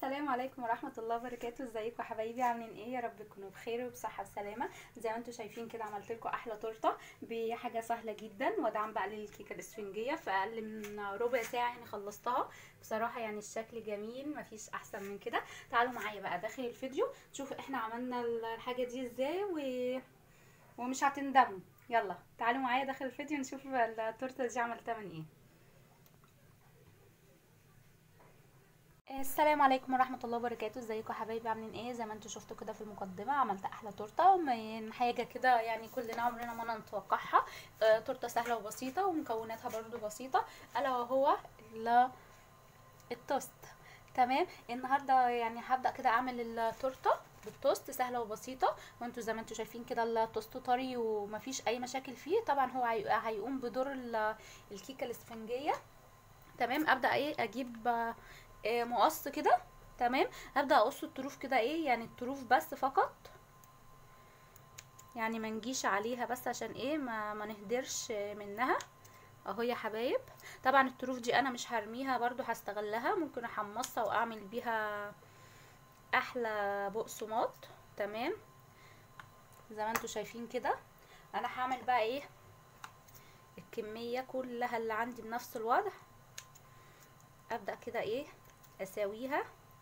السلام عليكم ورحمة الله وبركاته ازيكم حبايبي عاملين ايه يا رب تكونوا بخير وبصحة وسلامة زي ما انتم شايفين كده عملت لكم احلى تورته بحاجة سهلة جدا ودعم بقى للكيكة الاسفنجية في اقل من ربع ساعة يعني خلصتها بصراحة يعني الشكل جميل مفيش احسن من كده تعالوا معايا بقى داخل الفيديو نشوف احنا عملنا الحاجة دي ازاي و... ومش هتندموا يلا تعالوا معايا داخل الفيديو نشوف التورته دي عملتها من ايه السلام عليكم ورحمه الله وبركاته ازيكم يا حبايبي عاملين ايه زي ما انتم شفتوا كده في المقدمه عملت احلى تورته من حاجه كده يعني كلنا عمرنا ما نتوقعها آه تورته سهله وبسيطه ومكوناتها برضو بسيطه الا وهو التوست تمام النهارده يعني هبدا كده اعمل التورته بالتوست سهله وبسيطه وانتوا زي ما انتوا شايفين كده التوست طري ومفيش اي مشاكل فيه طبعا هو هيقوم بدور الكيكه الاسفنجيه تمام ابدا ايه اجيب مقص كده تمام هبدا اقص الطروف كده ايه يعني الطروف بس فقط يعني ما نجيش عليها بس عشان ايه ما, ما نهدرش منها اهو يا حبايب طبعا الطروف دي انا مش هرميها برضو هستغلها ممكن احمصها واعمل بيها احلى بقسماط تمام زي ما انتوا شايفين كده انا هعمل بقى ايه الكميه كلها اللي عندي بنفس الوضع ابدا كده ايه اساويها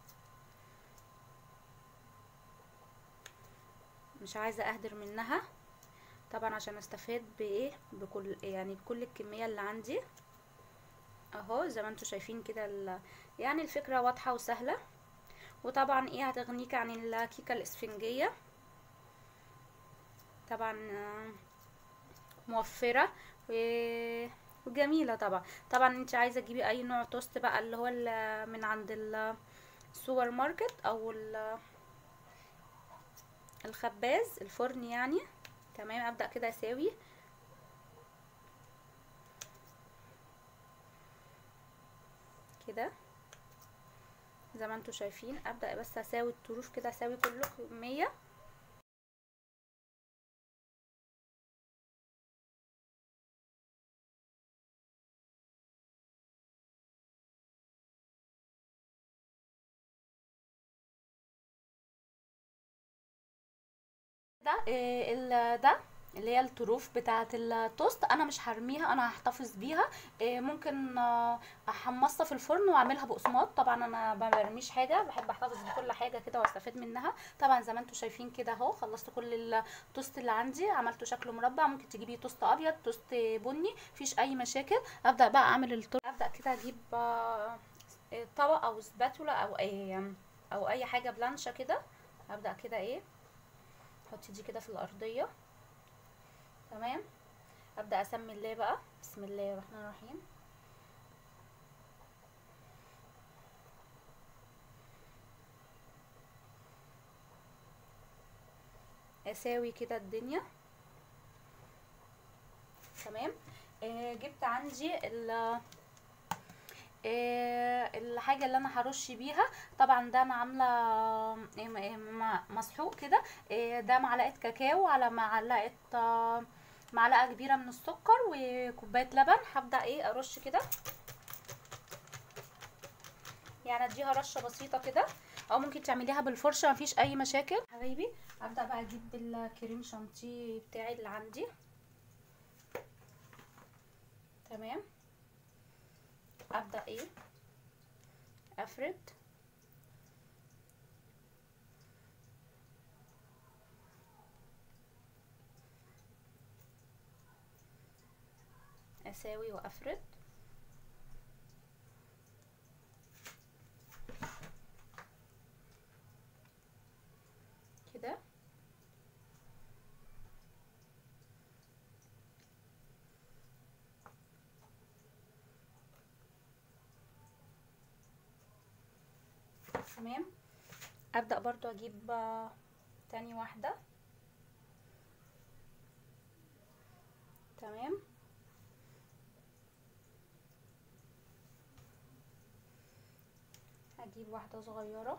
مش عايزه اهدر منها طبعا عشان استفاد بايه بكل يعني بكل الكميه اللي عندي اهو زي ما انتم شايفين كده يعني الفكره واضحه وسهله وطبعا ايه هتغنيك عن الكيكه الاسفنجيه طبعا موفره و وجميله طبعا طبعا انت عايزه تجيبي اي نوع توست بقى اللي هو اللي من عند السوبر ماركت او الخباز الفرن يعني تمام ابدا كده اساوي كده زي ما انتوا شايفين ابدا بس اساوي الطروف كده اساوي كله كميه ده إيه ده اللي هي الطروف بتاعه التوست انا مش هرميها انا هحتفظ بيها إيه ممكن احمصها في الفرن واعملها بقسماط طبعا انا ما برميش حاجه بحب احتفظ بكل حاجه كده واستفاد منها طبعا زي ما انتم شايفين كده اهو خلصت كل التوست اللي عندي عملته شكله مربع ممكن تجيبي توست ابيض توست بني مفيش اي مشاكل ابدا بقى اعمل التوست ابدا كده اجيب طبق او سباتولا او اي او اي حاجه بلانشه كده ابدا كده ايه حطي دي كده في الارضيه تمام ابدا اسمي الله بقى بسم الله الرحمن الرحيم اساوي كده الدنيا تمام آه جبت عندي ال الحاجة اللي انا هرش بيها طبعا ده انا عاملة مسحوق كده ده معلقة كاكاو على معلقة معلقة كبيرة من السكر وكوباية لبن هبدأ ايه ارش كده يعني اديها رشة بسيطة كده او ممكن تعمليها بالفرشة مفيش اي مشاكل حبايبي ابدأ بقى اجيب الكريم شانتيه بتاعي اللي عندي تمام ابدا ايه افرد اساوي وافرد كده تمام ابدا برضو اجيب تاني واحده تمام هجيب واحده صغيره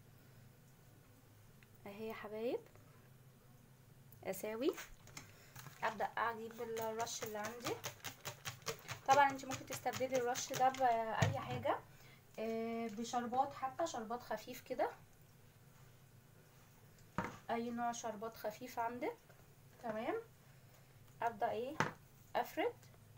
اهي يا حبايب اساوي ابدا اجيب الرش اللي عندي طبعا انت ممكن تستبدلي الرش ده باي حاجه آه، بشربات حتى شربات خفيف كده اي نوع شربات خفيف عندك تمام ابدا ايه افرد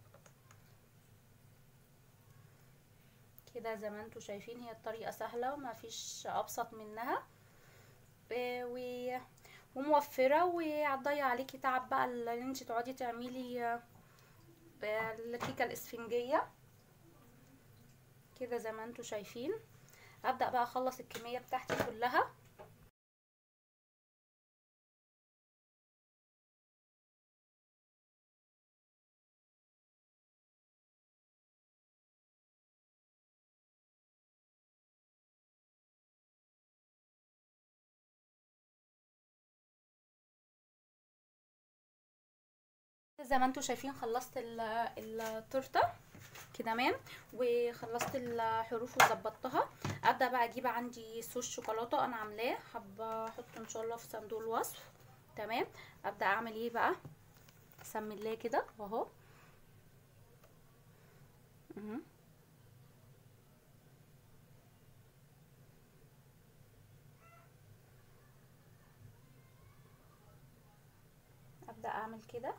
كده زي ما انتوا شايفين هي الطريقه سهله وما فيش ابسط منها آه، و وموفره وهتضيع عليكي تعب بقى اللي انت تقعدي تعملي آه، آه، الكيكه الاسفنجيه كده زي ما انتوا شايفين ابدا بقى اخلص الكميه بتاعتي كلها زي ما انتوا شايفين خلصت ال- التورته كده تمام وخلصت الحروف وظبطتها ابدا بقى اجيب عندي صوص شوكولاته انا عاملاه حابه احطه ان شاء الله في صندوق الوصف تمام ابدا اعمل ايه بقى بسم الله كده اهو مهم. ابدا اعمل كده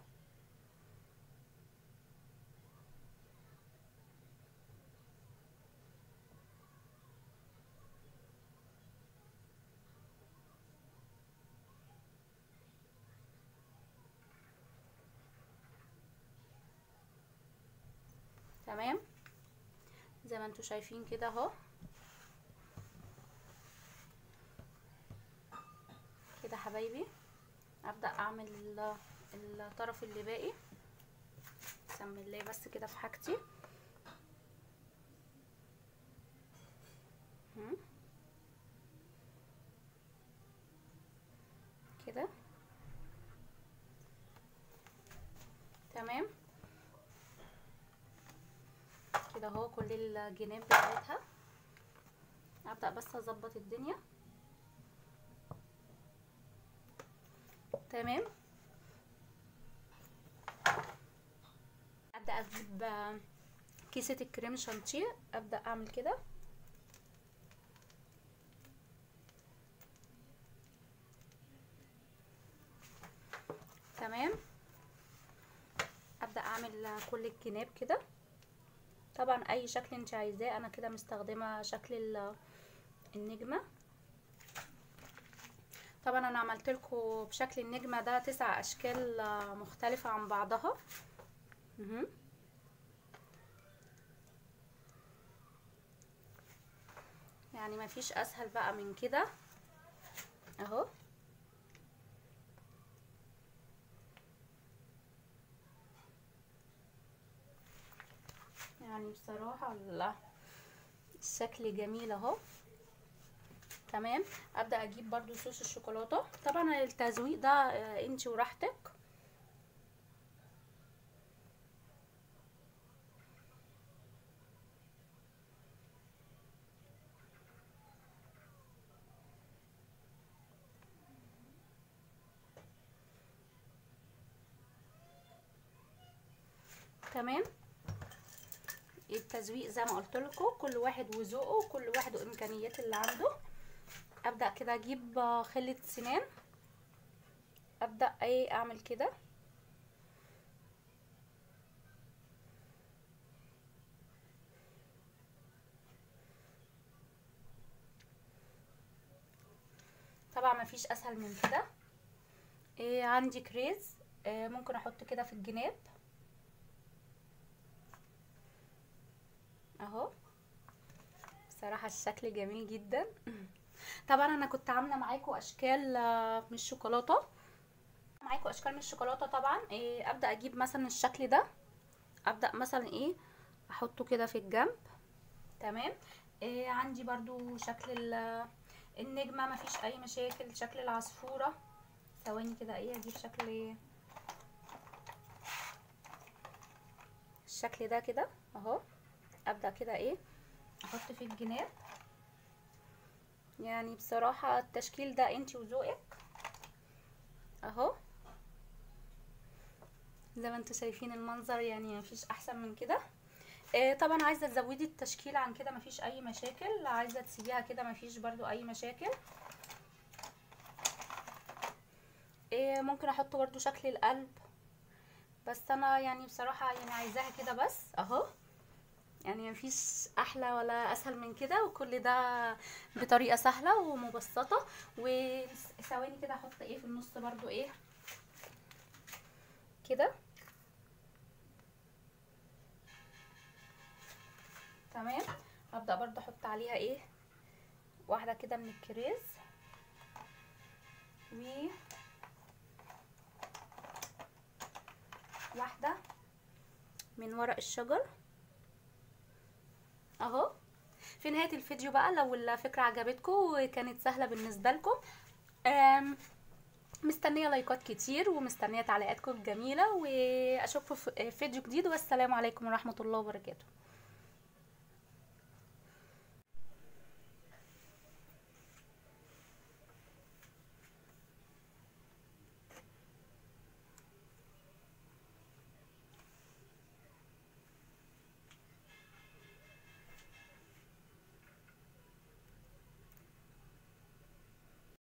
تمام زي ما انتوا شايفين كده اهو كده حبايبي ابدا اعمل ال- الطرف اللي باقي بسم الله بس كده في حاجتي هم. كده تمام كده اهو كل الجناب بتاعتها ابدا بس اظبط الدنيا تمام ابدا اجيب كيسه الكريم شانتيه ابدا اعمل كده تمام ابدا اعمل كل الجناب كده طبعا اي شكل انت عايزاه انا كده مستخدمه شكل ال- النجمه طبعا انا عملت لكم بشكل النجمه ده تسع اشكال آه، مختلفه عن بعضها مهم. يعني ما فيش اسهل بقى من كده اهو يعني بصراحة ال- الشكل جميل اهو تمام ابدا اجيب برضو صوص الشوكولاته طبعا التزويق ده آه، انتي وراحتك تمام التزويق زي ما قلت لكم كل واحد وذوقه وكل واحد وامكانيات اللي عنده ابدا كده اجيب آه، خله سنان ابدا ايه اعمل كده طبعا مفيش اسهل من كده إيه عندي كريز إيه ممكن احط كده في الجناب اهو بصراحة الشكل جميل جدا طبعا انا كنت عاملة معاكم اشكال آه، من الشوكولاتة معاكم اشكال من الشوكولاتة طبعا إيه ابدأ اجيب مثلا الشكل ده ابدأ مثلا ايه احطه كده في الجنب تمام إيه عندي برضو شكل ال- النجمة مفيش اي مشاكل شكل العصفورة ثواني كده ايه اجيب شكل ايه الشكل ده كده اهو ابدا كده ايه احط في الجناب يعني بصراحة التشكيل ده انتي وذوقك اهو زي ما انتوا شايفين المنظر يعني مفيش احسن من كده آه، طبعا عايزه تزودي التشكيل عن كده مفيش اي مشاكل عايزه تسيبيها كده مفيش برضو اي مشاكل آه، ممكن احط برضو شكل القلب بس انا يعني بصراحه يعني عايزاها كده بس اهو يعني مفيش احلى ولا اسهل من كده وكل ده بطريقه سهله ومبسطه وثواني كده احط ايه في النص برضو ايه كده تمام هبدأ برضه احط عليها ايه واحدة كده من الكريز و واحدة من ورق الشجر اهو في نهاية الفيديو بقى لو الفكرة عجبتكم وكانت سهلة بالنسبة لكم أم، مستنية لايكات كتير ومستنية تعليقاتكم الجميلة واشوفكم في فيديو جديد والسلام عليكم ورحمة الله وبركاته